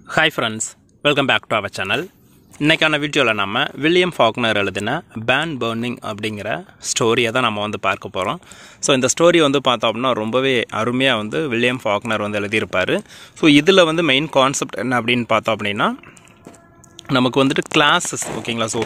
hi friends welcome back to our channel இன்றைக்கான வீடியோவில் நம்ம வில்லியம் ஃபாக்னர் எழுதின பேன் பர்னிங் அப்படிங்கிற ஸ்டோரியை தான் நம்ம வந்து பார்க்க போகிறோம் ஸோ இந்த ஸ்டோரி வந்து பார்த்தோம் அப்படின்னா ரொம்பவே அருமையாக வந்து வில்லியம் ஃபாக்னர் வந்து எழுதியிருப்பார் ஸோ இதில் வந்து மெயின் கான்செப்ட் என்ன அப்படின்னு பார்த்தோம் அப்படின்னா நமக்கு வந்துட்டு கிளாஸஸ் ஓகேங்களா ஸோ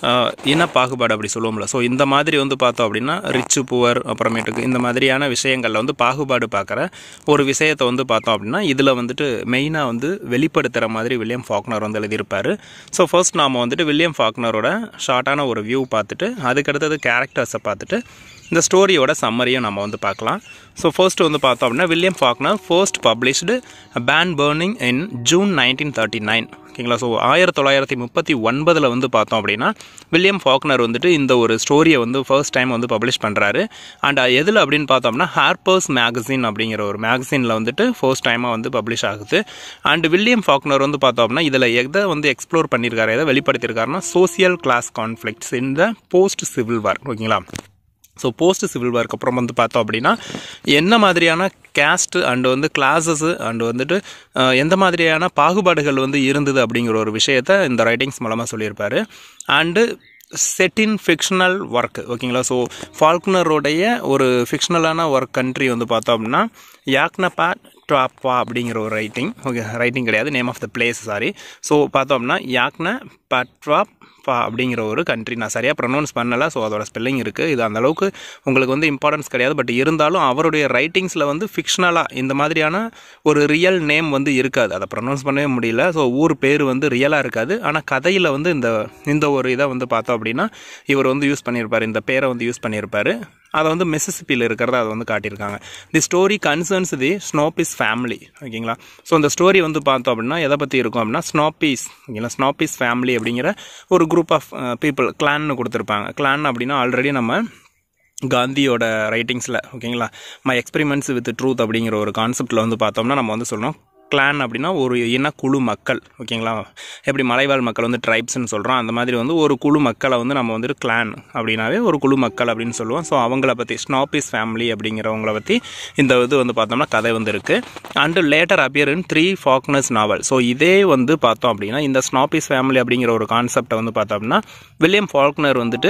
இன பாகுபாடு அப்படி சொல்லுவோம்ல ஸோ இந்த மாதிரி வந்து பார்த்தோம் அப்படின்னா ரிச்சு புவர் அப்புறமேட்டுக்கு இந்த மாதிரியான விஷயங்களில் வந்து பாகுபாடு பார்க்குற ஒரு விஷயத்தை வந்து பார்த்தோம் அப்படின்னா இதில் வந்துட்டு மெயினாக வந்து வெளிப்படுத்துகிற மாதிரி வில்லியம் ஃபாக்னர் வந்து எழுதியிருப்பார் ஸோ ஃபர்ஸ்ட் நாம் வந்துட்டு வில்லியம் ஃபாக்னரோட ஷார்ட்டான ஒரு வியூ பார்த்துட்டு அதுக்கடுத்தது கேரக்டர்ஸை பார்த்துட்டு இந்த ஸ்டோரியோட சம்மரியும் நம்ம வந்து பார்க்கலாம் ஸோ ஃபர்ஸ்ட் வந்து பார்த்தோம் அப்படின்னா William Faulkner first published barn burning in June nineteen thirty nine ஓகேங்களா ஸோ ஆயிரத்தி தொள்ளாயிரத்தி முப்பத்தி ஒன்பதில் வந்து பார்த்தோம் அப்படின்னா வில்லியம் ஃபாக்னர் வந்துட்டு இந்த ஒரு ஸ்டோரியை வந்து ஃபர்ஸ்ட் டைம் வந்து பப்ளிஷ் பண்ணுறாரு அண்ட் எதில் அப்படின்னு பார்த்தோம்னா ஹார்பர்ஸ் மேகசின் அப்படிங்கிற ஒரு மேகசினில் வந்துட்டு ஃபர்ஸ்ட் டைமாக வந்து பப்ளிஷ் ஆகுது அண்ட் வில்லியம் ஃபாக்னர் வந்து பார்த்தோம் அப்படின்னா இதில் எதை வந்து எக்ஸ்ப்ளோர் பண்ணியிருக்காரு எதை வெளிப்படுத்தியிருக்காருன்னா social class conflicts in the post civil war ஓகேங்களா ஸோ போஸ்ட் சிவில் வார்க்கு அப்புறம் வந்து பார்த்தோம் அப்படின்னா என்ன மாதிரியான கேஸ்ட் அண்டு வந்து கிளாஸஸ் அண்டு வந்துட்டு அஹ், எந்த மாதிரியான பாகுபாடுகள் வந்து இருந்தது அப்படிங்கிற ஒரு விஷயத்த இந்த ரைட்டிங்ஸ் மூலமாக சொல்லியிருப்பாரு அண்டு செட்டின் ஃபிக்ஷனல் ஒர்க் ஓகேங்களா ஸோ ஃபால்க்னருடைய ஒரு ஃபிக்ஷனலான ஒர்க் கண்ட்ரி வந்து பார்த்தோம் அப்படின்னா யாக்னபா டாப்பா அப்படிங்கிற ஒரு ரைட்டிங் ஓகே ரைட்டிங் கிடையாது name of the place sorry so பார்த்தோம்னா யாக்ன பட்வாப் பா அப்படிங்கிற ஒரு கண்ட்ரி நான் சரியாக ப்ரொனவுன்ஸ் பண்ணலை ஸோ அதோட ஸ்பெல்லிங் இருக்குது இது அந்த அளவுக்கு உங்களுக்கு வந்து இம்பார்ட்டன்ஸ் கிடையாது பட் இருந்தாலும் அவருடைய ரைட்டிங்ஸில் வந்து ஃபிக்ஷனலாக இந்த மாதிரியான ஒரு ரியல் நேம் வந்து இருக்காது அதை ப்ரொனவுன்ஸ் பண்ணவே முடியல ஸோ ஊர் பேர் வந்து ரியலாக இருக்காது ஆனால் கதையில் வந்து இந்த இந்த ஒரு இதை வந்து பார்த்தோம் அப்படின்னா இவர் வந்து யூஸ் பண்ணியிருப்பார் இந்த பேரை வந்து யூஸ் பண்ணியிருப்பார் அதை வந்து மிசிசிப்பியில் இருக்கிறத அதை வந்து காட்டியிருக்காங்க the story concerns the Snopes family ஓகேங்களா ஸோ இந்த ஸ்டோரி வந்து பார்த்தோம் அப்படின்னா எதை பற்றி இருக்கும் அப்படின்னா ஸ்னோபீஸ் ஓகேங்களா ஸ்னோபீஸ் ஃபேமிலி அப்படிங்கிற ஒரு குரூப் ஆஃப் பீப்புள் கிளான்னு கொடுத்துருப்பாங்க கிளான் அப்படின்னா ஆல்ரெடி நம்ம காந்தியோட ரைட்டிங்ஸில் ஓகேங்களா மை எக்ஸ்பெரிமெண்ட்ஸ் வித் ட்ரூத் அப்படிங்கிற ஒரு கான்செப்டில் வந்து பார்த்தோம்னா நம்ம வந்து சொல்லணும் கிளான் அப்படின்னா ஒரு இனக்குழு மக்கள் ஓகேங்களா எப்படி மலைவாழ் மக்கள் வந்து ட்ரைப்ஸ்னு சொல்கிறோம் அந்த மாதிரி வந்து ஒரு குழு மக்களை வந்து நம்ம வந்துட்டு கிளான் அப்படின்னாவே ஒரு குழு மக்கள் அப்படின்னு சொல்லுவோம் ஸோ அவங்கள பற்றி ஸ்னாபிஸ் ஃபேமிலி அப்படிங்கிறவங்கள பற்றி இந்த இது வந்து பார்த்தோம்னா கதை வந்து இருக்குது and later appear in three Faulkner's novel so இதே வந்து பார்த்தோம் அப்படின்னா இந்த ஸ்னாபிஸ் ஃபேமிலி அப்படிங்கிற ஒரு கான்செப்டை வந்து பார்த்தோம்னா வில்லியம் ஃபால்க்னர் வந்துட்டு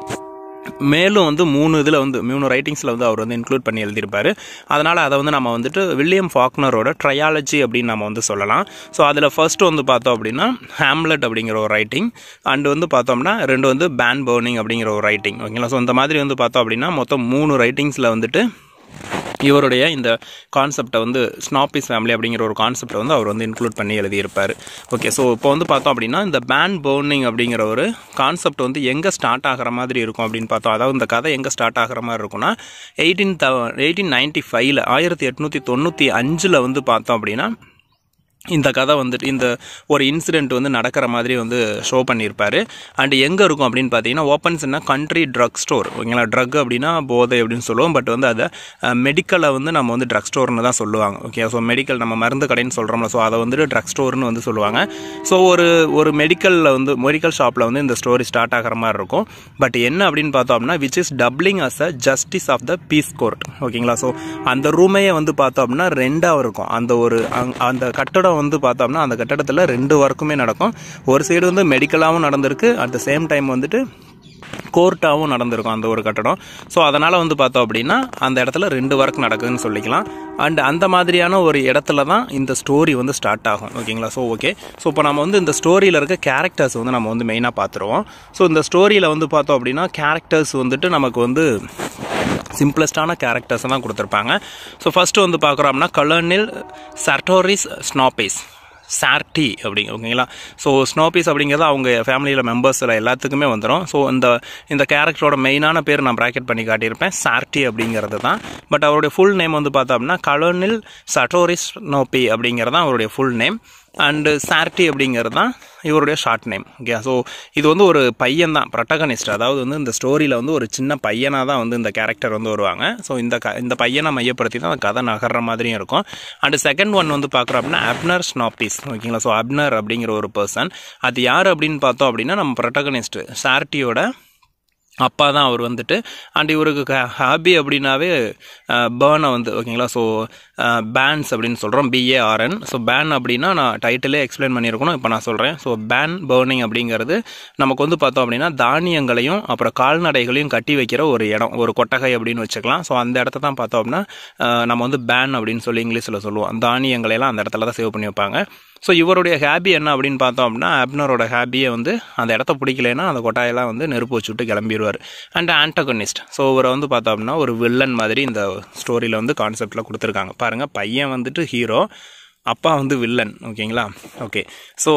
மேலும் வந்து மூணு இதில் வந்து மூணு ரைட்டிங்ஸில் வந்து அவர் வந்து இன்க்ளூட் பண்ணி எழுதியிருப்பார் அதனால் அதை வந்து நம்ம வந்துட்டு வில்லியம் ஃபாக்னரோட ட்ரையாலஜி அப்படின்னு நம்ம வந்து சொல்லலாம் ஸோ அதில் ஃபர்ஸ்ட் வந்து பார்த்தோம் அப்படின்னா ஹேம்லெட் அப்படிங்கிற ஒரு ரைட்டிங் அண்டு வந்து பார்த்தோம்னா ரெண்டு வந்து பேன் பர்னிங் அப்படிங்கிற ஒரு ரைட்டிங் ஓகேங்களா ஸோ இந்த மாதிரி வந்து பார்த்தோம் அப்படின்னா மொத்தம் மூணு ரைட்டிங்ஸில் வந்துட்டு இவருடைய இந்த கான்செப்டை வந்து ஸ்னாபிஸ் ஃபேமிலி அப்படிங்கிற ஒரு கான்செப்டை வந்து அவர் வந்து இன்க்ளூட் பண்ணி எழுதியிருப்பார் ஓகே ஸோ இப்போ வந்து பார்த்தோம் அப்படின்னா இந்த பேன் பர்னிங் அப்படிங்கிற ஒரு கான்செப்ட் வந்து எங்கே ஸ்டார்ட் ஆகிற மாதிரி இருக்கும் அப்படின்னு பார்த்தோம் அதாவது இந்த கதை எங்கே ஸ்டார்ட் ஆகிற மாதிரி இருக்கும்னா எயிட்டீன் த எயிட்டீன் நைன்ட்டி ஃபைவ்ல ஆயிரத்தி எட்நூற்றி தொண்ணூற்றி அஞ்சில் வந்து பார்த்தோம் அப்படின்னா இந்த கதை வந்துட்டு இந்த ஒரு இன்சிடெண்ட் வந்து நடக்கிற மாதிரி வந்து ஷோ பண்ணியிருப்பாரு அண்ட் எங்கே இருக்கும் அப்படின்னு பார்த்தீங்கன்னா ஓப்பன்ஸ்னா கண்ட்ரி ட்ரக் ஸ்டோர் ஓகேங்களா ட்ரக் அப்படின்னா போதை அப்படின்னு சொல்லுவோம் பட் வந்து அதை மெடிக்கலை வந்து நம்ம வந்து ட்ரக் ஸ்டோர்னு தான் சொல்லுவாங்க ஓகே ஸோ மெடிக்கல் நம்ம மருந்து கடைன்னு சொல்கிறோம்ல ஸோ அதை வந்துட்டு ட்ரக் ஸ்டோர்னு வந்து சொல்லுவாங்க ஸோ ஒரு ஒரு மெடிக்கலில் வந்து மெடிக்கல் ஷாப்பில் வந்து இந்த ஸ்டோரி ஸ்டார்ட் ஆகிற மாதிரி இருக்கும் பட் என்ன அப்படின்னு பார்த்தோம் அப்படின்னா which is doubling as a justice of the peace court ஓகேங்களா ஸோ அந்த ரூமையே வந்து பார்த்தோம் அப்படின்னா ரெண்டாக இருக்கும் அந்த ஒரு அங்- அந்த கட்டடம் வந்து பார்த்தோம்னா அந்த கட்டடத்தில் ரெண்டு ஒர்க்குமே நடக்கும் ஒரு சைடு வந்து மெடிக்கலாகவும் நடந்திருக்கு அட் த சேம் டைம் வந்துட்டு கோர்ட்டாகவும் நடந்திருக்கும் அந்த ஒரு கட்டடம் ஸோ அதனால் வந்து பார்த்தோம் அப்படின்னா அந்த இடத்துல ரெண்டு ஒர்க் நடக்குதுன்னு சொல்லிக்கலாம் அண்ட் அந்த மாதிரியான ஒரு இடத்துல தான் இந்த ஸ்டோரி வந்து ஸ்டார்ட் ஆகும் ஓகேங்களா ஸோ ஓகே ஸோ இப்போ நம்ம வந்து இந்த ஸ்டோரியில் இருக்க கேரக்டர்ஸ் வந்து நம்ம வந்து மெயினாக பார்த்துருவோம் ஸோ இந்த ஸ்டோரியில் வந்து பார்த்தோம் அப்படின்னா கேரக்டர்ஸ் வந்துட்டு நமக்கு வந்து சிம்பிளஸ்டான கேரக்டர்ஸ் தான் கொடுத்துருப்பாங்க ஸோ ஃபஸ்ட்டு வந்து பார்க்குறோம்னா கலர்னில் சர்டோரிஸ் ஸ்னாபேஸ் சார்டி அப்படிங்க ஓகேங்களா ஸோ ஸ்னோபீஸ் அப்படிங்கிறது அவங்க ஃபேமிலியில் மெம்பர்ஸில் எல்லாத்துக்குமே வந்துடும் ஸோ இந்த இந்த கேரக்டரோட மெயினான பேர் நான் ப்ராக்கெட் பண்ணி காட்டியிருப்பேன் சார்டி அப்படிங்கிறது தான் பட் அவருடைய ஃபுல் நேம் வந்து பார்த்தோம்னா கலர்னில் சட்டோரிஸ் ஸ்னோபி அப்படிங்கிறது தான் அவருடைய ஃபுல் நேம் அண்டு சார்டி அப்படிங்கிறது தான் இவருடைய ஷார்ட் நேம் ஓகே ஸோ இது வந்து ஒரு பையன் தான் ப்ரொட்டகனிஸ்ட் அதாவது வந்து இந்த ஸ்டோரியில் வந்து ஒரு சின்ன பையனாக தான் வந்து இந்த கேரக்டர் வந்து வருவாங்க ஸோ இந்த க இந்த பையனை மையப்படுத்தி தான் அந்த கதை நகர்ற மாதிரியும் இருக்கும் அண்டு செகண்ட் ஒன் வந்து பார்க்குறோம் அப்படின்னா அப்னர் ஸ்னாபிஸ் ஓகேங்களா ஸோ அப்னர் அப்படிங்கிற ஒரு பர்சன் அது யார் அப்படின்னு பார்த்தோம் அப்படின்னா நம்ம ப்ரொட்டகனிஸ்ட் சார்ட்டியோட அப்பா தான் அவர் வந்துட்டு அண்ட் இவருக்கு ஹாபி அப்படின்னாவே பேர்னை வந்து ஓகேங்களா ஸோ பேன்ஸ் அப்படின்னு சொல்கிறோம் பிஏஆர்என் ஸோ பேன் அப்படின்னா நான் டைட்டிலே எக்ஸ்பிளைன் பண்ணியிருக்கணும் இப்போ நான் சொல்கிறேன் ஸோ பேன் பேர்னிங் அப்படிங்கிறது நமக்கு வந்து பார்த்தோம் அப்படின்னா தானியங்களையும் அப்புறம் கால்நடைகளையும் கட்டி வைக்கிற ஒரு இடம் ஒரு கொட்டகை அப்படின்னு வச்சுக்கலாம் ஸோ அந்த இடத்த தான் பார்த்தோம் அப்படின்னா அஹ், நம்ம வந்து பேன் அப்படின்னு சொல்லி இங்கிலீஷில் சொல்லுவோம் தானியங்களை எல்லாம் அந்த இடத்துல தான் சேவ் பண்ணி வைப்பாங்க ஸோ இவருடைய ஹேபி என்ன அப்படின்னு பார்த்தோம் அப்படின்னா அப்னரோட ஹேபியை வந்து அந்த இடத்த பிடிக்கலைன்னா அந்த கொட்டாயெல்லாம் வந்து நெருப்பு வச்சு விட்டு கிளம்பிடுவார் அண்ட் ஆன்டகனிஸ்ட் ஸோ இவரை வந்து பார்த்தோம் அப்படின்னா ஒரு வில்லன் மாதிரி இந்த ஸ்டோரியில் வந்து கான்செப்டில் கொடுத்துருக்காங்க பாருங்கள் பையன் வந்துட்டு ஹீரோ அப்பா வந்து வில்லன் ஓகேங்களா okay so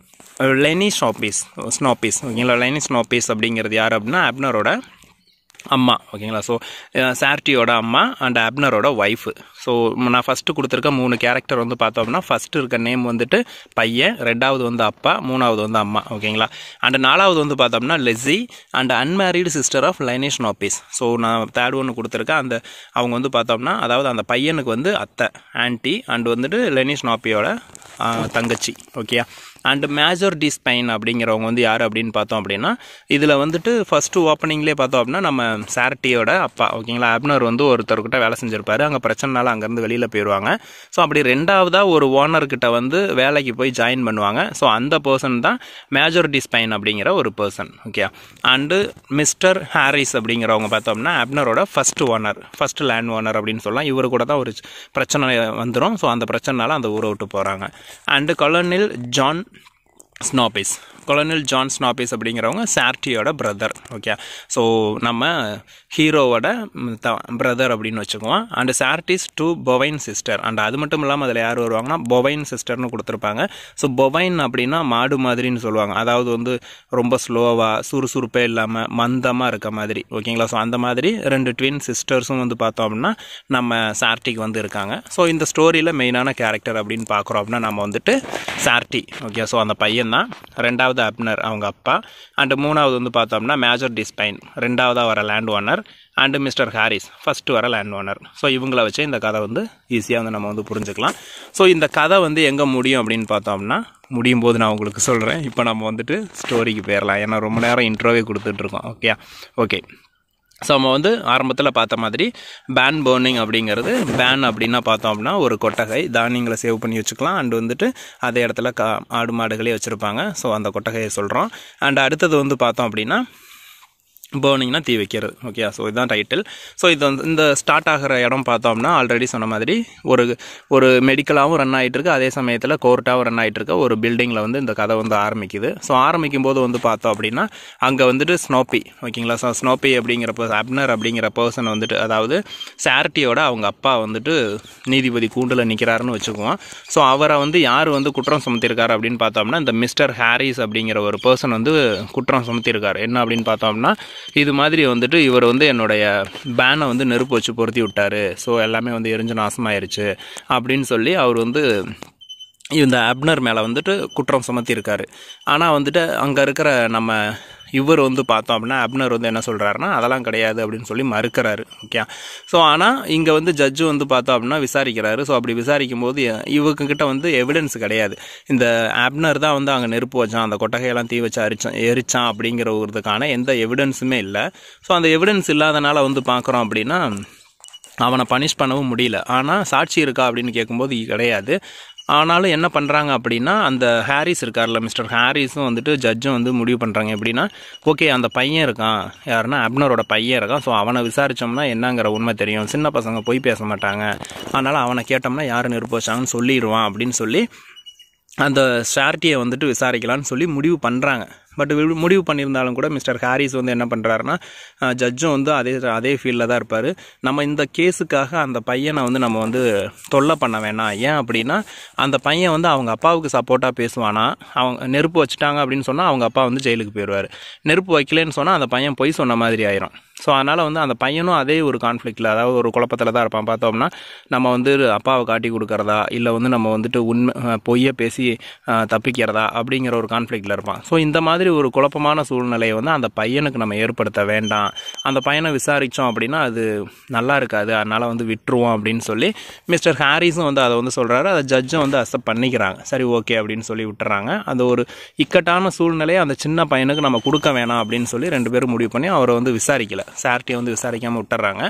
Lennie Snopes Snopes ஓகேங்களா லெனி ஸ்னாப்பீஸ் அப்படிங்கிறது யார் அப்படின்னா அப்னரோட அம்மா ஓகேங்களா ஸோ சார்ட்டியோட அம்மா அண்ட் அப்னரோட ஒய்ஃபு ஸோ நான் ஃபஸ்ட்டு கொடுத்துருக்க மூணு கேரக்டர் வந்து பார்த்தோம்னா ஃபஸ்ட்டு இருக்க நேம் வந்துட்டு பையன் ரெண்டாவது வந்து அப்பா மூணாவது வந்து அம்மா ஓகேங்களா அண்ட் நாலாவது வந்து பார்த்தோம்னா Lizzie and unmarried sister of Lennie Snopes so நான் தேர்ட் ஒன்று கொடுத்துருக்கேன் அந்த அவங்க வந்து பார்த்தோம்னா அதாவது அந்த பையனுக்கு வந்து அத்தை ஆன்ட்டி அண்ட் வந்துட்டு லெனிஷ் நாப்பியோட ஆ, தங்கச்சி ஓகேயா அண்ட் மேஜர் டி ஸ்பைன் அப்படிங்கிறவங்க வந்து யார் அப்படின்னு பார்த்தோம் அப்படின்னா இதில் வந்துட்டு ஃபஸ்ட்டு ஓப்பனிங்லேயே பார்த்தோம் அப்படின்னா நம்ம சார்ட்டியோட அப்பா ஓகேங்களா அப்னர் வந்து ஒருத்தர்கிட்ட வேலை செஞ்சிருப்பாரு அங்கே பிரச்சனைனால அங்கேருந்து வெளியில் போயிடுவாங்க ஸோ அப்படி ரெண்டாவதாக ஒரு ஓனர்கிட்ட வந்து வேலைக்கு போய் ஜாயின் பண்ணுவாங்க ஸோ அந்த பர்சன் தான் மேஜர் டி ஸ்பைன் அப்படிங்கிற ஒரு person okay and mister Harris அப்படிங்கிறவங்க பார்த்தோம்னா அப்னரோட first owner first land owner அப்படின்னு சொல்லலாம் இவர் கூட தான் ஒரு பிரச்சனை வந்துடும் ஸோ அந்த பிரச்சனைனால அந்த ஊரை விட்டு போகிறாங்க and colonel John Snopes colonel John Snopes அப்படிங்கிறவங்க சார்ட்டியோட பிரதர் ஓகே ஸோ நம்ம ஹீரோவோட பிரதர் அப்படின்னு வச்சுக்குவோம் and Sarty's two bovine sister and அது மட்டும் இல்லாமல் அதில் யார் வருவாங்கன்னா பொவைன் சிஸ்டர்னு கொடுத்துருப்பாங்க ஸோ பொவைன் அப்படின்னா மாடு மாதிரின்னு சொல்லுவாங்க அதாவது வந்து ரொம்ப ஸ்லோவாக சுறுசுறுப்பே இல்லாமல் மந்தமாக இருக்க மாதிரி ஓகேங்களா ஸோ அந்த மாதிரி ரெண்டு ட்வின் சிஸ்டர்ஸும் வந்து பார்த்தோம் அப்படின்னா நம்ம சார்ட்டிக்கு வந்து இருக்காங்க ஸோ இந்த ஸ்டோரியில் மெயினான கேரக்டர் அப்படின்னு பார்க்குறோம் அப்படின்னா நம்ம வந்துட்டு சார்ட்டி ஓகே ஸோ அந்த பையன் தான் ரெண்டாவது அப்னர் அவங்க அப்பா அண்டு மூணாவது வந்து பார்த்தோம்னா மேஜர் டிஸ்பைன் ரெண்டாவதாக வர land owner and mister Harris first வர லேண்ட் ஓனர் ஸோ இவங்கள வச்சு இந்த கதை வந்து ஈஸியாக வந்து நம்ம வந்து புரிஞ்சுக்கலாம் ஸோ இந்த கதை வந்து எங்கே முடியும் அப்படின்னு பார்த்தோம்னா முடியும் போது நான் உங்களுக்கு சொல்கிறேன் இப்போ நம்ம வந்துட்டு ஸ்டோரிக்கு போயிடலாம் ஏன்னா ரொம்ப நேரம் இன்ட்ரோவே கொடுத்துட்ருக்கோம் ஓகே ஓகே ஸோ நம்ம வந்து ஆரம்பத்தில் பார்த்த மாதிரி பேன் பர்னிங் அப்படிங்கிறது பேன் அப்படின்னா பார்த்தோம் அப்படின்னா ஒரு கொட்டகை தானியங்களை சேவ் பண்ணி வச்சுக்கலாம் அண்ட் வந்துட்டு அதே இடத்துல கா ஆடு மாடுகளே வச்சுருப்பாங்க ஸோ அந்த கொட்டகையை சொல்கிறோம் அண்ட் அடுத்தது வந்து பார்த்தோம் அப்படின்னா பேர்னிங்னா தீ வைக்கிறது ஓகே ஸோ இதுதான் டைட்டில் ஸோ இது வந்து இந்த ஸ்டார்ட் ஆகிற இடம் பார்த்தோம்னா ஆல்ரெடி சொன்ன மாதிரி ஒரு ஒரு மெடிக்கலாகவும் ரன் ஆகிட்டு இருக்கு அதே சமயத்தில் கோர்ட்டாகவும் ரன் ஆகிட்டு இருக்க ஒரு பில்டிங்கில் வந்து இந்த கதை வந்து ஆரம்பிக்குது ஸோ ஆரம்பிக்கும் போது வந்து பார்த்தோம் அப்படின்னா அங்கே வந்துட்டு ஸ்னோப்பி ஓகேங்களா ஸோ ஸ்னோப்பி அப்படிங்கிற பர்சன் அப்னர் அப்படிங்கிற பர்சன் வந்துட்டு அதாவது சாரிட்டியோட அவங்க அப்பா வந்துட்டு நீதிபதி கூண்டில் நிற்கிறாருன்னு வச்சுக்குவோம் ஸோ அவரை வந்து யார் வந்து குற்றம் சுமத்திருக்காரு அப்படின்னு பார்த்தோம்னா இந்த மிஸ்டர் ஹாரிஸ் அப்படிங்கிற ஒரு பர்சன் வந்து குற்றம் சுமத்திருக்காரு என்ன அப்படின்னு பார்த்தோம்னா இது மாதிரி வந்துட்டு இவர் வந்து என்னுடைய பேனை வந்து நெருப்பு வச்சு பொருத்தி விட்டாரு ஸோ எல்லாமே வந்து எரிஞ்சு நாசமாயிருச்சு அப்படின்னு சொல்லி அவர் வந்து இந்த அப்னர் மேலே வந்துட்டு குற்றம் சுமத்தியிருக்காரு ஆனால் வந்துட்டு அங்கே இருக்கிற நம்ம இவர் வந்து பார்த்தோம் அப்படின்னா அப்னர் வந்து என்ன சொல்கிறாருன்னா அதெல்லாம் கிடையாது அப்படின்னு சொல்லி மறுக்கிறாரு ஓகே ஸோ ஆனால் இங்கே வந்து ஜட்ஜு வந்து பார்த்தோம் அப்படின்னா விசாரிக்கிறாரு ஸோ அப்படி விசாரிக்கும் போது இவங்க கிட்ட வந்து எவிடன்ஸ் கிடையாது இந்த அப்னர் தான் வந்து அங்கே நெருப்பு வச்சான் அந்த கொட்டகையெல்லாம் தீ வச்சு அரிச்சான் எரிச்சான் அப்படிங்கிற ஒருதுக்கான எந்த எவிடன்ஸுமே இல்லை ஸோ அந்த எவிடன்ஸ் இல்லாதனால வந்து பார்க்குறோம் அப்படின்னா அவனை பனிஷ் பண்ணவும் முடியல ஆனால் சாட்சி இருக்கா அப்படின்னு கேட்கும்போது கிடையாது ஆனாலும் என்ன பண்ணுறாங்க அப்படின்னா அந்த ஹாரிஸ் இருக்கார்ல மிஸ்டர் ஹாரிஸும் வந்துட்டு ஜட்ஜும் வந்து முடிவு பண்ணுறாங்க எப்படின்னா ஓகே அந்த பையன் இருக்கான் யாருன்னா அப்னரோட பையன் இருக்கான் ஸோ அவனை விசாரித்தோம்னா என்னங்கிற உண்மை தெரியும் சின்ன பசங்க போய் பேச மாட்டாங்க அதனால் அவனை கேட்டோம்னா யார் நெருப்பு வச்சாங்கன்னு சொல்லிடுவான் அப்படின்னு சொல்லி அந்த ஷார்ட்டியை வந்துட்டு விசாரிக்கலான்னு சொல்லி முடிவு பண்ணுறாங்க பட் முடிவு பண்ணியிருந்தாலும் கூட மிஸ்டர் ஹாரிஸ் வந்து என்ன பண்ணுறாருன்னா ஜட்ஜும் வந்து அதே அதே ஃபீல்டில் தான் இருப்பார் நம்ம இந்த கேஸுக்காக அந்த பையனை வந்து நம்ம வந்து தொல்லை பண்ண வேணாம் ஏன் அப்படின்னா அந்த பையன் வந்து அவங்க அப்பாவுக்கு சப்போர்ட்டாக பேசுவானா அவங்க நெருப்பு வச்சுட்டாங்க அப்படின்னு சொன்னால் அவங்க அப்பா வந்து ஜெயிலுக்கு போயிடுவார் நெருப்பு வைக்கலன்னு சொன்னால் அந்த பையன் பொய் சொன்ன மாதிரி ஆயிரும் ஸோ அதனால் வந்து அந்த பையனும் அதே ஒரு கான்ஃப்ளிக்டில் அதாவது ஒரு குழப்பத்தில் தான் இருப்பான் பார்த்தோம்னா நம்ம வந்து அப்பாவை காட்டி கொடுக்கறதா இல்லை வந்து நம்ம வந்துட்டு உண்மை அஹ், பொய்யை பேசி அஹ், தப்பிக்கிறதா அப்படிங்கிற ஒரு கான்ஃப்ளிக்டில் இருப்பான் ஸோ இந்த மாதிரி ஒரு குழப்பமான சூழ்நிலையை வந்து அந்த பையனுக்கு நம்ம ஏற்படுத்த வேண்டாம் அந்த பையனை விசாரித்தோம் அப்படின்னா அது நல்லா இருக்காது அதனால் வந்து விட்டுருவோம் அப்படின்னு சொல்லி மிஸ்டர் ஹாரிஸும் வந்து அதை வந்து சொல்கிறாரு அதை ஜட்ஜும் வந்து அக்செப்ட் பண்ணிக்கிறாங்க சரி ஓகே அப்படின்னு சொல்லி விட்டுறாங்க அந்த ஒரு இக்கட்டான சூழ்நிலையை அந்த சின்ன பையனுக்கு நம்ம கொடுக்க வேணாம் அப்படின்னு சொல்லி ரெண்டு பேரும் முடிவு பண்ணி அவரை வந்து விசாரிக்கல சார்ட்டியை வந்து விசாரிக்காமல் விட்டுறாங்க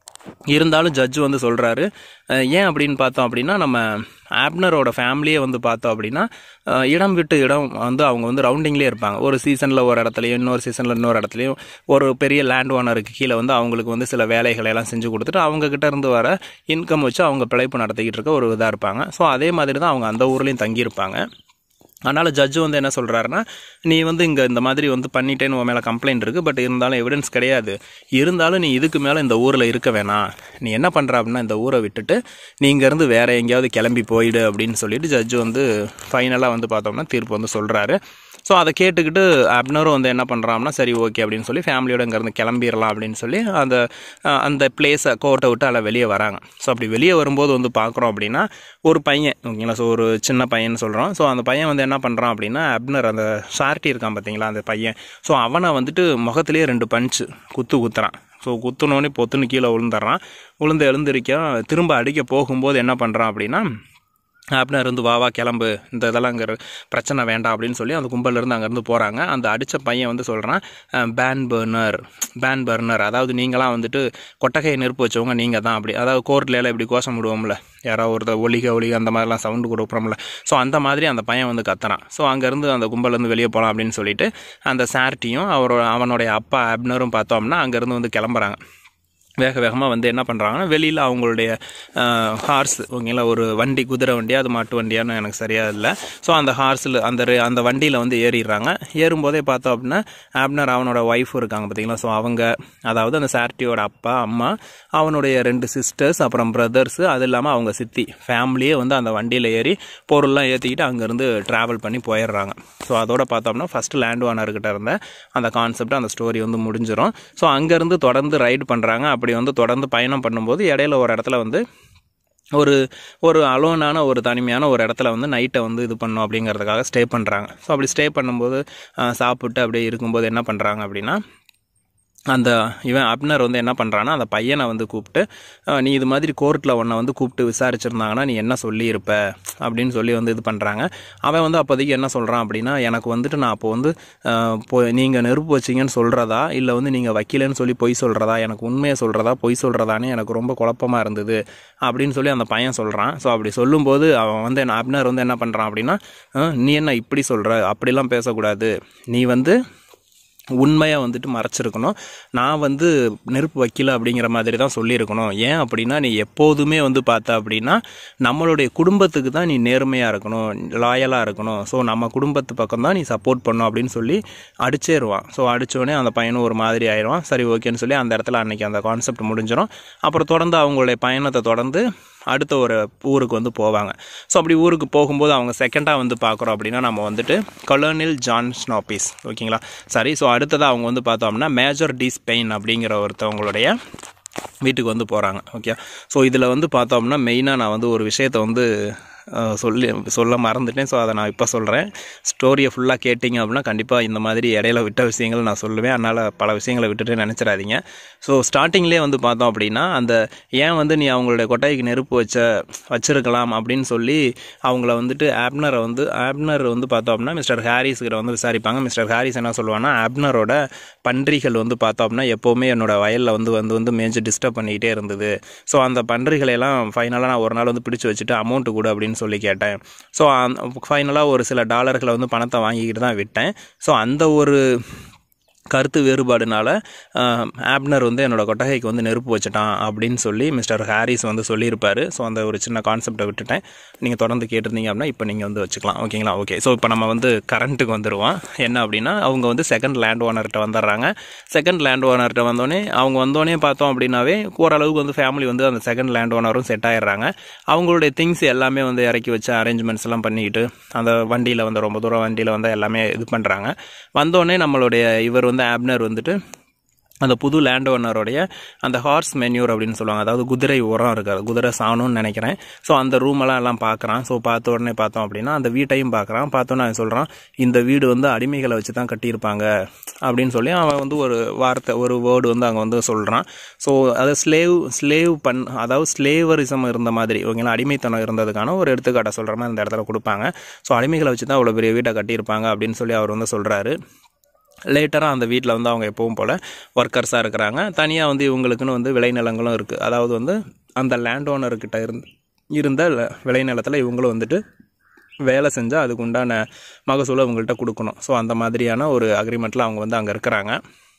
இருந்தாலும் ஜட்ஜ் வந்து சொல்கிறாரு ஏன் அப்படின்னு பார்த்தோம் அப்படின்னா நம்ம ஆப்னரோட ஃபேமிலியே வந்து பார்த்தோம் அப்படின்னா அஹ், இடம் விட்டு இடம் வந்து அவங்க வந்து ரவுண்டிங்லேயே இருப்பாங்க ஒரு சீசனில் ஒரு இடத்துலையும் இன்னொரு சீசனில் இன்னொரு இடத்துலையும் ஒரு பெரிய லேண்ட் ஓனருக்கு கீழே வந்து அவங்களுக்கு வந்து சில வேலைகளை எல்லாம் செஞ்சு கொடுத்துட்டு அவங்க கிட்ட இருந்து வர இன்கம் வச்சு அவங்க பிழைப்பு நடத்திக்கிட்டு இருக்க ஒரு இதாக இருப்பாங்க ஸோ அதே மாதிரி தான் அவங்க அந்த ஊர்லேயும் தங்கியிருப்பாங்க அதனால் ஜட்ஜு வந்து என்ன சொல்கிறாருன்னா நீ வந்து இங்கே இந்த மாதிரி வந்து பண்ணிட்டேன்னு உன் மேலே கம்ப்ளைண்ட் இருக்குது பட் இருந்தாலும் எவிடன்ஸ் கிடையாது இருந்தாலும் நீ இதுக்கு மேலே இந்த ஊரில் இருக்க வேணாம் நீ என்ன பண்ணுற அப்படின்னா இந்த ஊரை விட்டுட்டு நீ இங்கேருந்து வேறு எங்கேயாவது கிளம்பி போயிடு அப்படின்னு சொல்லிட்டு ஜட்ஜு வந்து ஃபைனலாக வந்து பார்த்தோம்னா தீர்ப்பு வந்து சொல்கிறாரு ஸோ அதை கேட்டுக்கிட்டு அப்னரும் வந்து என்ன பண்ணுறான்னா சரி ஓகே அப்படின்னு சொல்லி ஃபேமிலியோட இங்கேருந்து கிளம்பிடலாம் அப்படின்னு சொல்லி அந்த அஹ், அந்த பிளேஸை கோட்டை விட்டு அதில் வெளியே வராங்க ஸோ அப்படி வெளியே வரும்போது வந்து பார்க்குறோம் அப்படின்னா ஒரு பையன் ஓகேங்களா ஸோ ஒரு சின்ன பையன் சொல்கிறோம் ஸோ அந்த பையன் வந்து என்ன பண்ணுறான் அப்படின்னா அப்னர் அந்த ஷார்ட்டி இருக்கான் பார்த்தீங்களா அந்த பையன் ஸோ அவனை வந்துட்டு முகத்திலேயே ரெண்டு பஞ்சு குத்து குத்துறான் ஸோ குத்துனோடனே பொத்துன்னு கீழே விழுந்துடுறான் விழுந்து எழுந்திருக்க திரும்ப அடிக்க போகும்போது என்ன பண்ணுறான் அப்படின்னா ஆப்னர் இருந்து வா வா கிளம்பு இந்த இதெல்லாம் அங்கே பிரச்சனை வேண்டாம் அப்படின்னு சொல்லி அந்த கும்பல்லேருந்து அங்கேருந்து போகிறாங்க அந்த அடித்த பையன் வந்து சொல்கிறான் பேன் பர்னர் பேன் பர்னர் அதாவது நீங்களாம் வந்துட்டு கொட்டகையை நெருப்பு வச்சவங்க நீங்கள் தான் அப்படி அதாவது கோர்ட்ல எல்லாம் இப்படி கோஷம் விடுவோம்ல யாராவது ஒருத்தர் ஒலிக ஒலிக அந்த மாதிரிலாம் சவுண்டு கொடுக்குறோம்ல ஸோ அந்த மாதிரி அந்த பையன் வந்து கத்துறான் ஸோ அங்கேருந்து அந்த கும்பல்லேருந்து வெளியே போகலாம் அப்படின்னு சொல்லிட்டு அந்த சார்ட்டியும் அவரோட அவனுடைய அப்பா ஆப்னரும் பார்த்தோம்னா அங்கேருந்து வந்து கிளம்புறாங்க வேக வேகமாக வந்து என்ன பண்ணுறாங்கன்னா வெளியில் அவங்களுடைய ஹார்ஸ் ஓகேங்களா ஒரு வண்டி குதிரை வண்டியா அது மாட்டு வண்டியான்னு எனக்கு சரியாக இல்லை ஸோ அந்த ஹார்ஸில் அந்த re- அந்த வண்டியில் வந்து ஏறிடுறாங்க ஏறும்போதே பார்த்தோம் அப்படின்னா ஆப்னர் அவனோட ஒய்ஃப் இருக்காங்க பார்த்தீங்களா ஸோ அவங்க அதாவது அந்த சார்ட்டியோட அப்பா அம்மா அவனுடைய ரெண்டு சிஸ்டர்ஸ் அப்புறம் பிரதர்ஸு அது இல்லாமல் அவங்க சித்தி ஃபேமிலியே வந்து அந்த வண்டியில் ஏறி பொருள்லாம் ஏற்றிக்கிட்டு அங்கேருந்து ட்ராவல் பண்ணி போயிடுறாங்க ஸோ அதோட பார்த்தோம்னா ஃபஸ்ட்டு லேண்ட் ஓனர்கிட்ட இருந்த அந்த கான்செப்ட் அந்த ஸ்டோரி வந்து முடிஞ்சிடும் ஸோ அங்கேருந்து தொடர்ந்து ரைடு பண்ணுறாங்க அப்படி வந்து தொடர்ந்து பயணம் பண்ணும்போது இடையில ஒரு இடத்துல வந்து ஒரு ஒரு அலோனான ஒரு தனிமையான ஒரு இடத்துல வந்து நைட்டை வந்து இது பண்ணும் அப்படிங்கிறதுக்காக ஸ்டே பண்ணுறாங்க ஸோ அப்படி ஸ்டே பண்ணும்போது ஆஹ், சாப்பிட்டு அப்படியே இருக்கும்போது என்ன பண்ணுறாங்க அப்படின்னா அந்த இவன் அப்னர் வந்து என்ன பண்ணுறான்னா அந்த பையனை வந்து கூப்பிட்டு அஹ், நீ இது மாதிரி கோர்ட்டில் உன்னை வந்து கூப்பிட்டு விசாரிச்சிருந்தாங்கன்னா நீ என்ன சொல்லியிருப்ப அப்படின்னு சொல்லி வந்து இது பண்ணுறாங்க அவன் வந்து அப்போதைக்கு என்ன சொல்கிறான் அப்படின்னா எனக்கு வந்துட்டு நான் அப்போ வந்து அஹ், பொ நீங்கள் நெருப்பு வச்சிங்கன்னு சொல்கிறதா இல்லை வந்து நீங்கள் வைக்கலன்னு சொல்லி பொய் சொல்கிறதா எனக்கு உண்மையை சொல்கிறதா பொய் சொல்கிறதான்னு எனக்கு ரொம்ப குழப்பமாக இருந்தது அப்படின்னு சொல்லி அந்த பையன் சொல்கிறான் ஸோ அப்படி சொல்லும்போது அவன் வந்து என்ன அப்னர் வந்து என்ன பண்ணுறான் அப்படின்னா "அஹ், நீ என்ன இப்படி சொல்கிற அப்படிலாம் பேசக்கூடாது நீ வந்து உண்மையாக வந்துட்டு மறைச்சிருக்கணும் நான் வந்து நெருப்பு வைக்கல அப்படிங்கிற மாதிரி தான் சொல்லியிருக்கணும் ஏன் அப்படின்னா நீ எப்போதுமே வந்து பார்த்த அப்படின்னா நம்மளுடைய குடும்பத்துக்கு தான் நீ நேர்மையாக இருக்கணும் லாயலாக இருக்கணும் ஸோ நம்ம குடும்பத்து பக்கம் தான் நீ சப்போர்ட் பண்ணும் அப்படின்னு சொல்லி அடிச்சேருவான் ஸோ அடித்தோடனே அந்த பையனும் ஒரு மாதிரி ஆயிடுவான் சரி ஓகேன்னு சொல்லி அந்த இடத்துல அன்னைக்கு அந்த கான்செப்ட் முடிஞ்சிடும் அப்புறம் தொடர்ந்து அவங்களுடைய பயணத்தை தொடர்ந்து அடுத்த ஒரு ஊருக்கு வந்து போவாங்க ஸோ அப்படி ஊருக்கு போகும்போது அவங்க செகண்டாக வந்து பார்க்குறோம் அப்படின்னா நம்ம வந்துட்டு கொலோனில் ஜான் ஸ்னாபிஸ் ஓகேங்களா சரி ஸோ அடுத்ததாக அவங்க வந்து பார்த்தோம்னா மேஜர் டி ஸ்பெயின் அப்படிங்கிற ஒருத்தவங்களுடைய வீட்டுக்கு வந்து போகிறாங்க ஓகே ஸோ இதில் வந்து பார்த்தோம்னா மெயினாக நான் வந்து ஒரு விஷயத்தை வந்து அஹ், சொல்லி சொல்ல மறந்துட்டேன் ஸோ அதை நான் இப்போ சொல்கிறேன் ஸ்டோரியை ஃபுல்லாக கேட்டிங்க அப்படின்னா கண்டிப்பாக இந்த மாதிரி இடையில விட்ட விஷயங்கள் நான் சொல்லுவேன் அதனால் பல விஷயங்களை விட்டுட்டு நினச்சிடாதீங்க ஸோ ஸ்டார்டிங்லேயே வந்து பார்த்தோம் அப்படின்னா அந்த ஏன் வந்து நீ அவங்களுடைய கொட்டாய்க்கு நெருப்பு வச்ச வச்சிருக்கலாம் அப்படின்னு சொல்லி அவங்கள வந்துட்டு ஆப்னரை வந்து ஆப்னர் வந்து பார்த்தோம் அப்படின்னா மிஸ்டர் ஹாரிஸ் கிட்ட வந்து விசாரிப்பாங்க மிஸ்டர் ஹாரிஸ் என்ன சொல்லுவாங்கன்னா ஆப்னரோட பன்றிகள் வந்து பார்த்தோம் அப்படின்னா எப்போவுமே என்னோட வயலில் வந்து வந்து வந்து மேய்ஞ்சு டிஸ்டர்ப் பண்ணிக்கிட்டே இருந்தது ஸோ அந்த பன்றிகளை எல்லாம் ஃபைனலாக நான் ஒரு நாள் வந்து பிடிச்சி வச்சுட்டு அமௌண்ட்டு கொடு அப்படின்னு சொல்லி கேட்டேன் ஸோ ஃபைனலாக ஒரு சில டாலர்களை வந்து பணத்தை வாங்கிக்கிட்டு தான் விட்டேன் ஸோ அந்த ஒரு கருத்து வேறுபாடுனால ஆஹ், ஆப்னர் வந்து என்னோட கொட்டகைக்கு வந்து நெருப்பு வச்சுட்டான் அப்படின்னு சொல்லி மிஸ்டர் ஹாரிஸ் வந்து சொல்லியிருப்பாரு ஸோ அந்த ஒரு சின்ன கான்செப்டை விட்டுட்டேன் நீங்கள் தொடர்ந்து கேட்டிருந்தீங்க அப்படின்னா இப்போ நீங்கள் வந்து வச்சுக்கலாம் ஓகேங்களா ஓகே ஸோ இப்போ நம்ம வந்து கரண்ட்டுக்கு வந்துடுவோம் என்ன அப்படின்னா அவங்க வந்து செகண்ட் லேண்ட் ஓனர்கிட்ட வந்துடுறாங்க செகண்ட் லேண்ட் ஓனர்கிட்ட வந்தோடனே அவங்க வந்தோடனே பார்த்தோம் அப்படின்னாவே ஓரளவுக்கு வந்து ஃபேமிலி வந்து அந்த செகண்ட் லேண்ட் ஓனரும் செட் ஆயிடுறாங்க அவங்களுடைய திங்ஸ் எல்லாமே வந்து இறக்கி வச்சு அரேஞ்ச்மெண்ட்ஸ் எல்லாம் பண்ணிக்கிட்டு அந்த வண்டியில் வந்து ரொம்ப தூரம் வண்டியில் வந்து எல்லாமே இது பண்ணுறாங்க வந்தோடனே நம்மளுடைய இவர் வந்து ஆப்னர் வந்துட்டு அந்த புது லேண்ட் ஓனருடைய அந்த ஹார்ஸ் மென்யூர் அப்படின்னு சொல்லுவாங்க அதாவது குதிரை உரம் இருக்காது குதிரை சாணும்னு நினைக்கிறேன் ஸோ அந்த ரூமெல்லாம் எல்லாம் பார்க்குறான் ஸோ பார்த்த உடனே பார்த்தோம் அப்படின்னா அந்த வீட்டையும் பார்க்குறான் பார்த்தோன்னே அவன் சொல்கிறான் இந்த வீடு வந்து அடிமைகளை வச்சு தான் கட்டியிருப்பாங்க அப்படின்னு சொல்லி அவன் வந்து ஒரு வார்த்தை ஒரு வேர்டு வந்து அங்கே வந்து சொல்கிறான் ஸோ அதை ஸ்லேவ் ஸ்லேவ் பண் அதாவது ஸ்லேவரிசம் இருந்த மாதிரி ஓகேங்களா அடிமைத்தனம் இருந்ததுக்கான ஒரு எடுத்துக்காட்டை சொல்கிற மாதிரி அந்த இடத்துல கொடுப்பாங்க ஸோ அடிமைகளை வச்சு தான் அவ்வளோ பெரிய வீட்டை கட்டியிருப்பாங்க அப்படின்னு சொல்லி அவர் வந்து சொல்கிறாரு லேட்டராக அந்த வீட்டில் வந்து அவங்க எப்பவும் போல் ஒர்க்கர்ஸாக இருக்கிறாங்க தனியாக வந்து இவங்களுக்குன்னு வந்து விளைநிலங்களும் இருக்குது அதாவது வந்து அந்த லேண்ட் ஓனர்கிட்ட இருந்து இருந்த ல- விளைநிலத்தில் இவங்களும் வந்துட்டு வேலை செஞ்சால் அதுக்கு உண்டான மகசூலை அவங்கள்ட்ட கொடுக்கணும் ஸோ அந்த மாதிரியான ஒரு அக்ரிமெண்ட்டில் அவங்க வந்து அங்கே இருக்கிறாங்க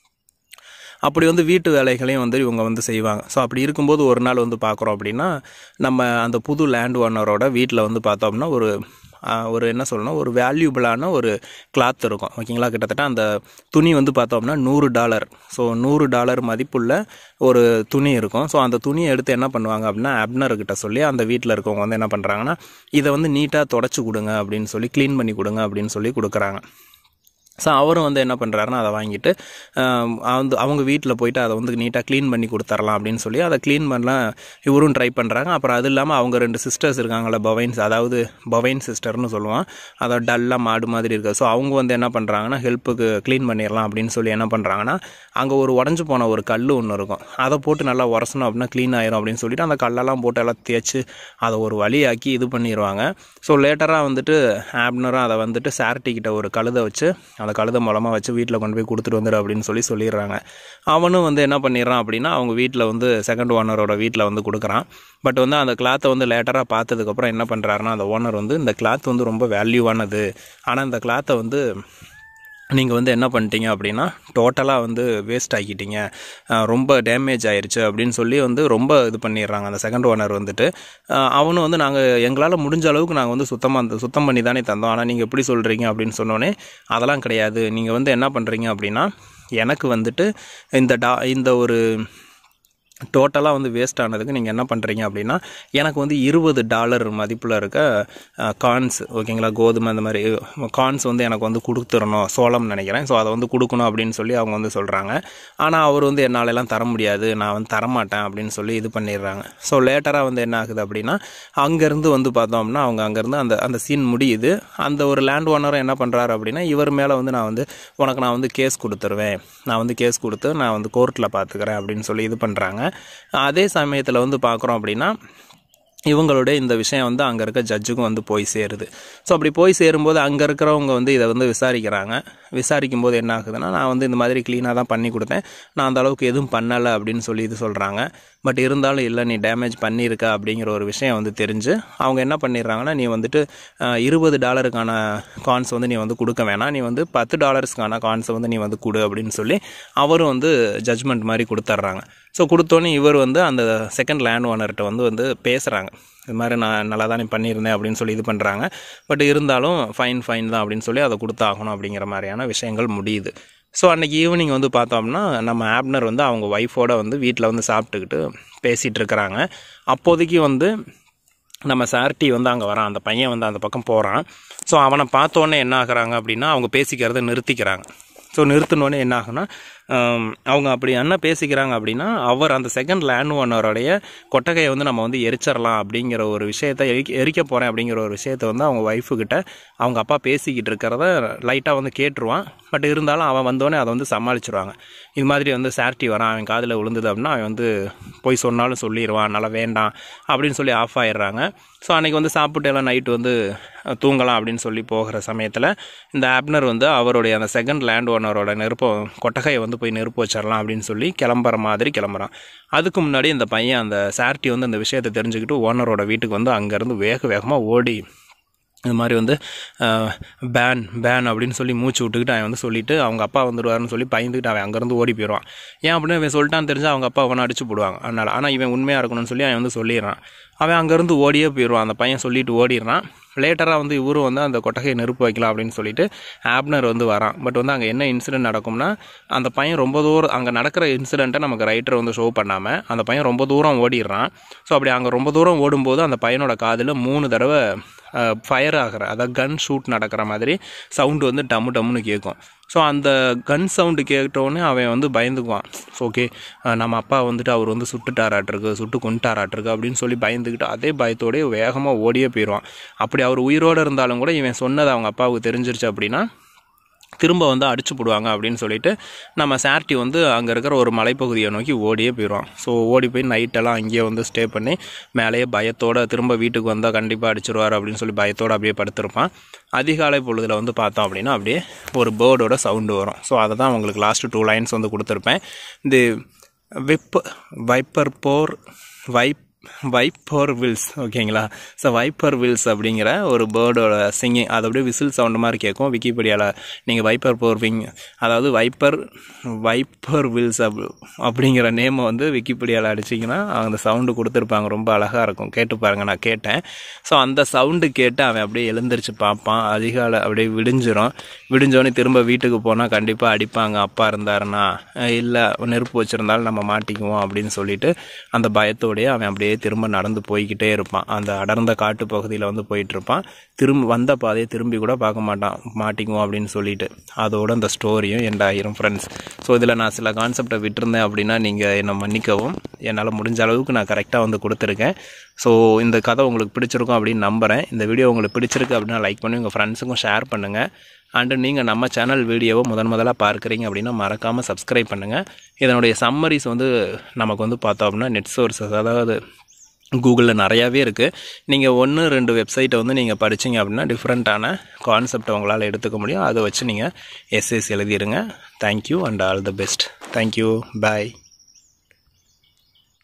அப்படி வந்து வீட்டு வேலைகளையும் வந்து இவங்க வந்து செய்வாங்க ஸோ அப்படி இருக்கும்போது ஒரு நாள் வந்து பார்க்குறோம் அப்படின்னா நம்ம அந்த புது லேண்ட் ஓனரோட வீட்டில் வந்து பார்த்தோம்னா ஒரு ஆ, ஒரு என்ன சொல்லணும் ஒரு வேல்யூபிளான ஒரு கிளாத் இருக்கும் ஓகேங்களா கிட்டத்தட்ட அந்த துணி வந்து பார்த்தோம்னா நூறு டாலர் ஸோ நூறு டாலர் மதிப்புள்ள ஒரு துணி இருக்கும் ஸோ அந்த துணியை எடுத்து என்ன பண்ணுவாங்க அப்படின்னா அப்னர்கிட்ட சொல்லி அந்த வீட்டில் இருக்கவங்க வந்து என்ன பண்ணுறாங்கன்னா இதை வந்து நீட்டாக தொடச்சி கொடுங்க அப்படின்னு சொல்லி க்ளீன் பண்ணி கொடுங்க அப்படின்னு சொல்லி கொடுக்குறாங்க ஸோ அவரும் வந்து என்ன பண்ணுறாருன்னா அதை வாங்கிட்டு ஆம், வந்து அவங்க வீட்டில் போயிட்டு அதை வந்து நீட்டாக க்ளீன் பண்ணி கொடுத்துர்லாம் அப்படின்னு சொல்லி அதை க்ளீன் பண்ணலாம் இவரும் ட்ரை பண்ணுறாங்க அப்புறம் அது இல்லாமல் அவங்க ரெண்டு சிஸ்டர்ஸ் இருக்காங்களே பவைன்ஸ் அதாவது பவைன் சிஸ்டர்னு சொல்லுவான் அதை டல்லாக மாடு மாதிரி இருக்குது ஸோ அவங்க வந்து என்ன பண்ணுறாங்கன்னா ஹெல்ப்புக்கு க்ளீன் பண்ணிடலாம் அப்படின்னு சொல்லி என்ன பண்ணுறாங்கன்னா அங்கே ஒரு உடஞ்சி போன ஒரு கல் ஒன்று இருக்கும் அதை போட்டு நல்லா உரசணும் அப்படின்னா க்ளீன் ஆயிரும் அப்படின்னு சொல்லிட்டு அந்த கல்லெல்லாம் போட்டு எல்லாம் தேய்ச்சி அதை ஒரு வழியாக்கி இது பண்ணிடுவாங்க ஸோ லேட்டராக வந்துட்டு ஆப்னரும் அதை வந்துட்டு சார்ட்டி கிட்ட ஒரு கழுதை வச்சு அந்த கழுதை மூலமாக வச்சு வீட்டில் கொண்டு போய் கொடுத்துட்டு வந்துடு அப்படின்னு சொல்லி சொல்லிடுறாங்க அவனும் வந்து என்ன பண்ணிடுறான் அப்படின்னா அவங்க வீட்டில் வந்து செகண்ட் ஓனரோட வீட்டில் வந்து கொடுக்குறான் பட் வந்து அந்த கிளாத்தை வந்து லேட்டராக பார்த்ததுக்கப்புறம் என்ன பண்ணுறாருன்னா அந்த ஓனர் வந்து இந்த கிளாத் வந்து ரொம்ப வேல்யூவானது ஆனால் இந்த கிளாத்தை வந்து நீங்கள் வந்து என்ன பண்ணிட்டீங்க அப்படின்னா டோட்டலாக வந்து வேஸ்ட் ஆக்கிட்டீங்க அஹ் ரொம்ப டேமேஜ் ஆயிருச்சு அப்படின்னு சொல்லி வந்து ரொம்ப இது பண்ணிடுறாங்க அந்த செகண்ட் ஓனர் வந்துட்டு அஹ் அவனும் வந்து நாங்கள் எங்களால் முடிஞ்ச அளவுக்கு நாங்கள் வந்து சுத்தமாக சுத்தம் பண்ணி தானே தந்தோம் ஆனால் நீங்கள் எப்படி சொல்கிறீங்க அப்படின்னு சொன்னோன்னே அதெல்லாம் கிடையாது நீங்கள் வந்து என்ன பண்ணுறீங்க அப்படின்னா எனக்கு வந்துட்டு இந்த டா இந்த ஒரு டோட்டலாக வந்து வேஸ்ட் ஆனதுக்கு நீங்கள் என்ன பண்ணுறீங்க அப்படின்னா எனக்கு வந்து இருபது டாலர் மதிப்பில் இருக்க கார்ன்ஸ் ஓகேங்களா கோதுமை அந்த மாதிரி கார்ன்ஸ் வந்து எனக்கு வந்து கொடுத்துடணும் சோளம் நினைக்கிறேன் ஸோ அதை வந்து கொடுக்கணும் அப்படின்னு சொல்லி அவங்க வந்து சொல்கிறாங்க ஆனால் அவர் வந்து என்னால எல்லாம் தர முடியாது நான் வந்து தரமாட்டேன் அப்படின்னு சொல்லி இது பண்ணிடுறாங்க ஸோ லேட்டராக வந்து என்ன ஆகுது அப்படின்னா அங்கேருந்து வந்து பார்த்தோம்னா அவங்க அங்கேருந்து அந்த அந்த சீன் முடியுது அந்த ஒரு லேண்ட் ஓனரும் என்ன பண்ணுறாரு அப்படின்னா இவர் மேலே வந்து நான் வந்து உனக்கு நான் வந்து கேஸ் கொடுத்துருவேன் நான் வந்து கேஸ் கொடுத்து நான் வந்து கோர்ட்டில் பார்த்துக்கிறேன் அப்படின்னு சொல்லி இது பண்ணுறாங்க அதே சமயத்தில் வந்து பார்க்குறோம் அப்படின்னா இவங்களுடைய இந்த விஷயம் வந்து அங்கே இருக்க ஜட்ஜுக்கும் வந்து போய் சேருது ஸோ அப்படி போய் சேரும்போது அங்கே இருக்கிறவங்க வந்து இதை வந்து விசாரிக்கிறாங்க விசாரிக்கும் போது என்ன ஆகுதுன்னா நான் வந்து இந்த மாதிரி க்ளீனாக தான் பண்ணி கொடுத்தேன் நான் அந்த அளவுக்கு எதுவும் பண்ணலை அப்படின்னு சொல்லி இது சொல்கிறாங்க பட் இருந்தாலும் இல்லை நீ டேமேஜ் பண்ணியிருக்க அப்படிங்கிற ஒரு விஷயம் வந்து தெரிஞ்சு அவங்க என்ன பண்ணிடுறாங்கன்னா நீ வந்துட்டு அஹ், இருபது டாலருக்கான கான்ஸ் வந்து நீ வந்து கொடுக்க வேணாம் நீ வந்து பத்து டாலர்ஸ்க்கான கான்ஸை வந்து நீ வந்து கொடு அப்படின்னு சொல்லி அவரும் வந்து ஜட்ஜ்மெண்ட் மாதிரி கொடுத்துட்றாங்க ஸோ கொடுத்தோன்னே இவர் வந்து அந்த செகண்ட் லேண்ட் ஓனர்கிட்ட வந்து வந்து பேசுகிறாங்க இது மாதிரி நான் நல்லா தானே பண்ணியிருந்தேன் அப்படின்னு சொல்லி இது பண்ணுறாங்க பட் இருந்தாலும் ஃபைன் ஃபைன் தான் அப்படின்னு சொல்லி அதை கொடுத்தாகணும் அப்படிங்கிற மாதிரியான விஷயங்கள் முடியுது ஸோ அன்றைக்கி ஈவினிங் வந்து பார்த்தோம்னா நம்ம ஆப்னர் வந்து அவங்க ஒய்ஃபோட வந்து வீட்டில் வந்து சாப்பிட்டுக்கிட்டு பேசிகிட்டு இருக்கிறாங்க அப்போதைக்கு வந்து நம்ம சார்ட்டி வந்து அங்கே வரான் அந்த பையன் வந்து அந்த பக்கம் போகிறான் ஸோ அவனை பார்த்தோன்னே என்ன ஆகுறாங்க அப்படின்னா அவங்க பேசிக்கிறத நிறுத்திக்கிறாங்க ஸோ நிறுத்தினோடனே என்ன ஆகுனா ஆம், அவங்க அப்படி என்ன பேசிக்கிறாங்க அப்படின்னா அவர் அந்த செகண்ட் லேண்ட் ஓனருடைய கொட்டகையை வந்து நம்ம வந்து எரிச்சிடலாம் அப்படிங்கிற ஒரு விஷயத்தை எரிக்க எரிக்க போகிறேன் அப்படிங்கிற ஒரு விஷயத்தை வந்து அவங்க ஒய்ஃபு கிட்ட அவங்க அப்பா பேசிக்கிட்டு இருக்கிறத லைட்டாக வந்து கேட்டுருவான் பட் இருந்தாலும் அவன் வந்தோடனே அதை வந்து சமாளிச்சிருவாங்க இது மாதிரி வந்து சார்ட்டி வரான் அவன் காதில் விழுந்தது அப்படின்னா அவன் வந்து போய் சொன்னாலும் சொல்லிடுவான் அதனால் வேண்டாம் அப்படின்னு சொல்லி ஆஃப் ஆயிடுறாங்க ஸோ அன்றைக்கி வந்து சாப்பிட்டு எல்லாம் நைட்டு வந்து அஹ், தூங்கலாம் அப்படின்னு சொல்லி போகிற சமயத்தில் இந்த ஆப்னர் வந்து அவருடைய அந்த செகண்ட் லேண்ட் ஓனரோட நெருப்ப கொட்டகையை வந்து போய் நெருப்பு வச்சிடலாம் அப்படின்னு சொல்லி கிளம்புற மாதிரி கிளம்புறான் அதுக்கு முன்னாடி இந்த பையன் அந்த சார்ட்டி வந்து அந்த விஷயத்தை தெரிஞ்சுக்கிட்டு ஓனரோட வீட்டுக்கு வந்து அங்கேருந்து வேக வேகமாக ஓடி இது மாதிரி வந்து பேன் பேன் அப்படின்னு சொல்லி மூச்சு விட்டுக்கிட்டு அவன் வந்து சொல்லிட்டு அவங்க அப்பா வந்துடுவாருன்னு சொல்லி பயந்துக்கிட்டு அவன் அங்கேருந்து ஓடி போயிடுவான் ஏன் அப்படின்னு இவன் சொல்லிட்டான்னு தெரிஞ்சு அவங்க அப்பா அவனை அடிச்சு போடுவாங்க அதனால் ஆனால் இவன் உண்மையாக இருக்கணும்னு சொல்லி அவன் வந்து சொல்லிடுறான் அவன் அங்கேருந்து ஓடியே போயிடுவான் அந்த பையன் சொல்லிட்டு ஓடிடுறான் லேட்டராக வந்து இவரும் வந்து அந்த கொட்டகையை நெருப்பு வைக்கலாம் அப்படின்னு சொல்லிட்டு ஆப்னர் வந்து வரான் பட் வந்து அங்கே என்ன இன்சிடென்ட் நடக்கும்னா அந்த பையன் ரொம்ப தூரம் அங்கே நடக்கிற இன்சிடெண்ட்டை நமக்கு ரைட்டர் வந்து ஷோ பண்ணாமல் அந்த பையன் ரொம்ப தூரம் ஓடிடுறான் ஸோ அப்படி அங்கே ரொம்ப தூரம் ஓடும்போது அந்த பையனோட காதில் மூணு தடவை ஃபயர் ஆகிற அதாவது கன் ஷூட் நடக்கிற மாதிரி சவுண்டு வந்து டம்மு டம்முன்னு கேட்கும் ஸோ அந்த கன் சவுண்டு கேட்டோடனே அவன் வந்து பயந்துக்குவான் ஸோ ஓகே நம்ம அப்பா வந்துட்டு அவர் வந்து சுட்டுட்டாராட்டிருக்கு சுட்டு கொண்டுட்டாராட்டிருக்கு அப்படின்னு சொல்லி பயந்துக்கிட்டு அதே பயத்தோடய வேகமாக ஓடியே போயிடுவான் அப்படி அவர் உயிரோடு இருந்தாலும் கூட இவன் சொன்னது அவங்க அப்பாவுக்கு தெரிஞ்சிருச்சு அப்படின்னா திரும்ப வந்து அடிச்சு போடுவாங்க அப்படின்னு சொல்லிட்டு நம்ம சார்ட்டி வந்து அங்கே இருக்கிற ஒரு மலைப்பகுதியை நோக்கி ஓடியே போயிடுவான் ஸோ ஓடி போய் நைட்டெல்லாம் அங்கேயே வந்து ஸ்டே பண்ணி மேலேயே பயத்தோட திரும்ப வீட்டுக்கு வந்தால் கண்டிப்பாக அடிச்சிருவார் அப்படின்னு சொல்லி பயத்தோடு அப்படியே படுத்திருப்பான் அதிகாலை பொழுதில் வந்து பார்த்தோம் அப்படின்னா அப்படியே ஒரு பேர்டோட சவுண்டு வரும் ஸோ அதை தான் உங்களுக்கு லாஸ்ட்டு டூ லைன்ஸ் வந்து கொடுத்துருப்பேன் இந்த whip whipper poor whip whipper wills ஓகேங்களா ஸோ வைப்பர் வில்ஸ் அப்படிங்கிற ஒரு பேர்டோட சிங்கிங் அது அப்படியே விசில் சவுண்டு மாதிரி கேட்கும் விக்கிபீடியாவில் நீங்கள் வைப்பர் போர் விங் அதாவது வைப்பர் வைப்பர் வில்ஸ் அப் அப்படிங்கிற நேமை வந்து விக்கிபீடியாவில் அடிச்சிங்கன்னா அந்த சவுண்டு கொடுத்துருப்பாங்க ரொம்ப அழகாக இருக்கும் கேட்டு பாருங்க நான் கேட்டேன் ஸோ அந்த சவுண்டு கேட்டு அவன் அப்படியே எழுந்திரிச்சு பார்ப்பான் அதிகாலை அப்படியே விடிஞ்சிரும் விடிஞ்சோடனே திரும்ப வீட்டுக்கு போனால் கண்டிப்பாக அடிப்பாங்க அப்பா இருந்தாருன்னா இல்லை நெருப்பு வச்சுருந்தாலும் நம்ம மாட்டிக்குவோம் அப்படின்னு சொல்லிட்டு அந்த பயத்தோடயே அவன் அப்படியே திரும்ப நடந்து போய்கிட்டே இருப்பான் அந்த அடர்ந்த காட்டு பகுதியில் வந்து போயிட்டு இருப்பான் திரும்ப வந்த பாதையை திரும்பி கூட பார்க்க மாட்டான் மாட்டிக்குவோம் அப்படின்னு சொல்லிட்டு அதோட அந்த ஸ்டோரியும் எண்ட் ஆயிரும் ஃப்ரெண்ட்ஸ் ஸோ இதில் நான் சில கான்செப்டை விட்டுருந்தேன் அப்படின்னா நீங்கள் என்னை மன்னிக்கவும் என்னால் முடிஞ்ச அளவுக்கு நான் கரெக்டாக வந்து கொடுத்துருக்கேன் ஸோ இந்த கதை உங்களுக்கு பிடிச்சிருக்கும் அப்படின்னு நம்புகிறேன் இந்த வீடியோ உங்களுக்கு பிடிச்சிருக்கு அப்படின்னா லைக் பண்ணி உங்கள் ஃப்ரெண்ட்ஸுக்கும் ஷேர் பண்ணுங்கள் அண்டு நீங்கள் நம்ம சேனல் வீடியோவை முதன் முதலாக பார்க்குறீங்க அப்படின்னா மறக்காமல் சப்ஸ்கிரைப் பண்ணுங்கள் இதனுடைய சம்மரிஸ் வந்து நமக்கு வந்து பார்த்தோம் அப்படின்னா நெட் சோர்ஸஸ் அதாவது கூகுளில் நிறையாவே இருக்குது நீங்கள் ஒன்று ரெண்டு வெப்சைட்டை வந்து நீங்கள் படிச்சீங்க அப்படின்னா டிஃப்ரெண்ட்டான கான்செப்டை உங்களால் எடுத்துக்க முடியும் அதை வச்சு நீங்கள் எஸ்எஸ் எழுதிடுங்க thank you and all the best thank you bye